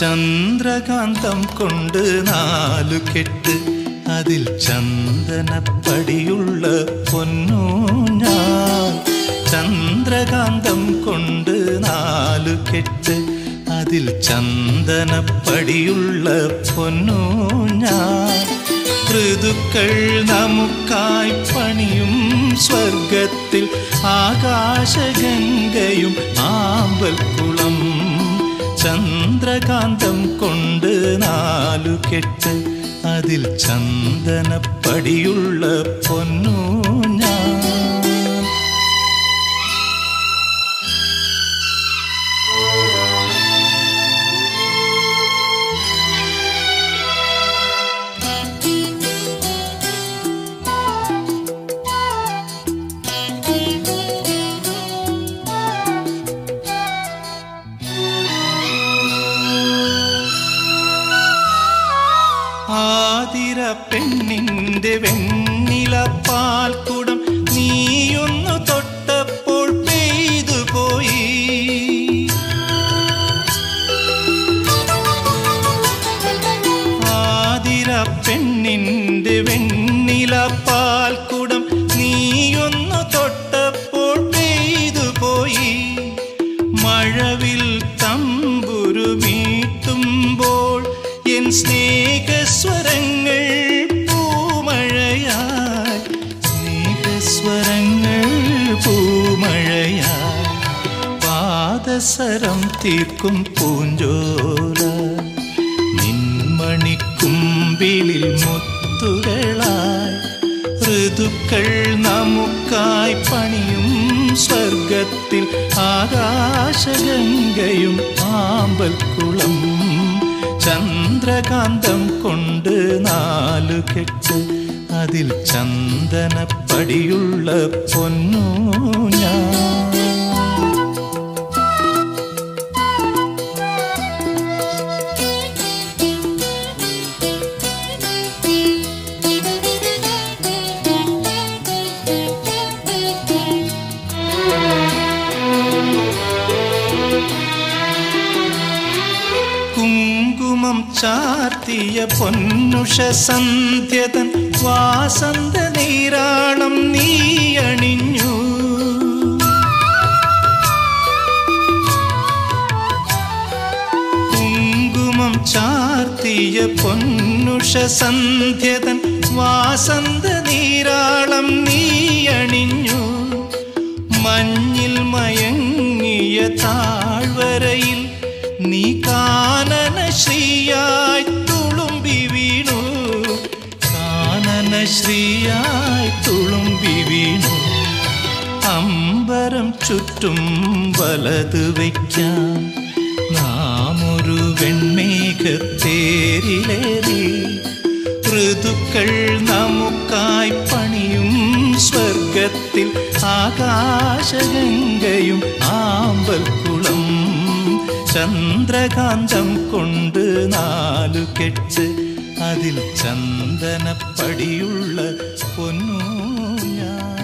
ചന്ദ്രകാന്തം കൊണ്ട് നാലു കെട്ട് അതിൽ ചന്ദനപ്പടിയുള്ള പൊന്നൂഞ്ഞാൽ ചന്ദ്രകാന്തം കൊണ്ട് നാലു കെട്ട് അതിൽ ചന്ദനപ്പടിയുള്ള പൊന്നൂഞ്ഞാൽ ഋതുക്കൾ നമുക്കായി പണിയും സ്വർഗത്തിൽ ആകാശഗംഗയും ആമ്പൽക്കുളം ചന്ദ്രകാന്തം കൊണ്ട് നാലു കെട്ട് അതിൽ ചന്ദനപ്പടിയുള്ള പൊന്നൂഞ്ഞാൽ ആതിര പെണ്ണിന്റെ വെണ്ണില പാൽക്കുടം നീയൊന്നു തൊട്ടപ്പോൾ പെയ്തു പോയി ആതിര പെണ്ണിന്റെ വെണ്ണില പാൽക്കുടം നീയൊന്നു തൊട്ടപ്പോൾ പെയ്തു പോയി മഴവിൽ തമ്പുരു മീട്ടുമ്പോൾ എൻ സ്നേഹസ്വരങ്ങൾ പൂമഴയായി സ്നേഹസ്വരങ്ങൾ പൂമഴയായി പാദസരം തീർക്കും പൂഞ്ചോല നിന്മണിക്കുമ്പിളിൽ മുത്തുകളായി ഋതുക്കൾ നമുക്കായി പണിയും സ്വർഗത്തിൽ ആകാശഗംഗയും ആമ്പൽക്കുളം ചന്ദ്രകാന്തം കൊണ്ട് നാലു കെട്ട് അതിൽ ചന്ദനപ്പടിയുള്ള പൊന്നൂഞ്ഞാ കുങ്കുമം ചാർത്തിയ പൊന്നുഷ സന്ധ്യതൻ വാസന്ത നീരാളം നീ അണിഞ്ഞു കുങ്കുമം ചാർത്തിയ പൊന്നുഷ സന്ധ്യതൻ വാസന്ത നീരാളം നീ അണിഞ്ഞു മഞ്ഞിൽ മയങ്ങിയ താഴ്വരയിൽ നീ കാനന ശ്രീയായി തുളുമ്പി വീണു കാനന ശ്രീയായി തുളുമ്പി വീണു അമ്പരം ചുറ്റും വലത് വയ്ക്കാൻ നാം ഒരു വെൺമേഘത്തേരിലേറി ഋതുക്കൾ നമുക്കായി പണിയും സ്വർഗത്തിൽ ആകാശഗംഗയും ആമ്പൽക്കുളം ചന്ദ്രകാന്തം കൊണ്ട് നാലു കെട്ട് അതിൽ ചന്ദനപ്പടിയുള്ള പൊന്നൂ ഞാൻ